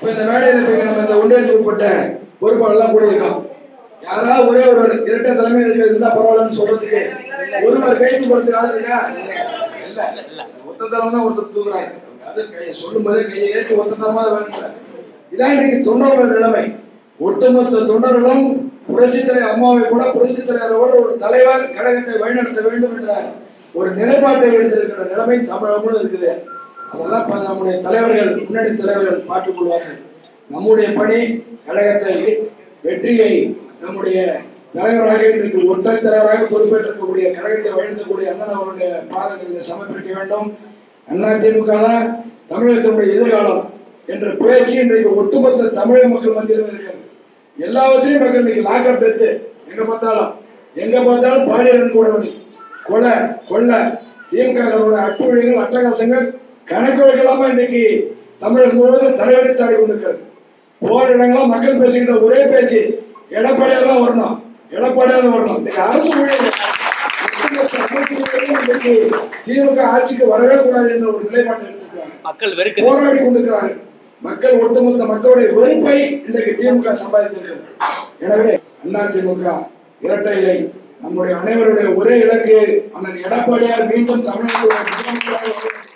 இப்ப இந்த மேடையில போய் நம்ம இந்த ஒன்றியத்துக்கு உட்பட்ட பொறுப்பாளர்லாம் கூட இருக்கோம் யாராவது ஒரே ஒரு இரட்டை தலைமை இருக்கிறது இருந்தா பரவாயில்லன்னு சொல்றதுக்கு ஒருவர் கைது போறதுக்கு ஆள் இருக்கா இல்ல ஒத்த தரம் தான் ஒருத்தர் தூக்குறாரு அது கையை சொல்லும் போதே கையை ஏற்றி ஒத்த தரமா வேணும் இதான் இன்னைக்கு தொண்டர்கள் நிலைமை ஒட்டுமொத்த தொண்டர்களும் புரட்சித் தலைவர் அம்மாவை கூட புரட்சித் தலைவரோடு ஒரு தலைவர் கழகத்தை வழிநடத்த வேண்டும் என்ற ஒரு நிலைப்பாட்டை எடுத்திருக்கிற நிலைமை தமிழகமும் இருக்குது அதெல்லாம் இப்ப நம்முடைய தலைவர்கள் முன்னணி தலைவர்கள் பார்த்துக் கொள்வார்கள் நம்முடைய பணி கழகத்தை வெற்றியை நம்முடைய தலைவராக இன்றைக்கு ஒற்றல் தலைவராக பொறுப்பேற்றிருக்கக்கூடிய கழகத்தை வழிநடத்தக்கூடிய அண்ணன் அவருடைய பாதங்களில் சமர்ப்பிக்க வேண்டும் அண்ணா திமுக தான் தமிழகத்தினுடைய எதிர்காலம் என்ற பேச்சு இன்றைக்கு ஒட்டுமொத்த தமிழக மக்கள் மத்தியில் இருக்கிறது எல்லாவற்றையும் மக்கள் இன்னைக்கு லாக்அப் டெத்து எங்க பார்த்தாலும் எங்க பார்த்தாலும் பாலியல் கூட கொலை கொள்ளை திமுக அட்டுழியங்கள் அட்டகாசங்கள் கணக்கு வழக்கெல்லாம இன்னைக்கு தமிழகம் முழுவதும் தலைவரித்தாடி கொண்டிருக்கிறது போற இடங்கள்லாம் மக்கள் பேசுகிற ஒரே பேச்சு எடப்பாடியார் தான் வரணும் எடப்பாடியார் தான் வரணும் இன்னைக்கு அரசு ஊழியர்கள் ஒட்டுமொத்த அமைப்பு ஊழியர்களும் இன்னைக்கு திமுக ஆட்சிக்கு வரவே கூடாது என்ற ஒரு நிலைப்பாட்டை எடுத்திருக்காங்க மக்கள் வெறுக்குது போராடி கொண்டிருக்கிறார்கள் மக்கள் ஒட்டுமொத்த மக்களுடைய வெறுப்பை இன்றைக்கு திமுக சம்பாதித்திருக்கிறது எனவே அண்ணா திமுக இரட்டை இலை நம்முடைய அனைவருடைய ஒரே இலக்கு அண்ணன் எடப்பாடியார் மீண்டும் தமிழ்நாடு முதலமைச்சராக வர வேண்டும்.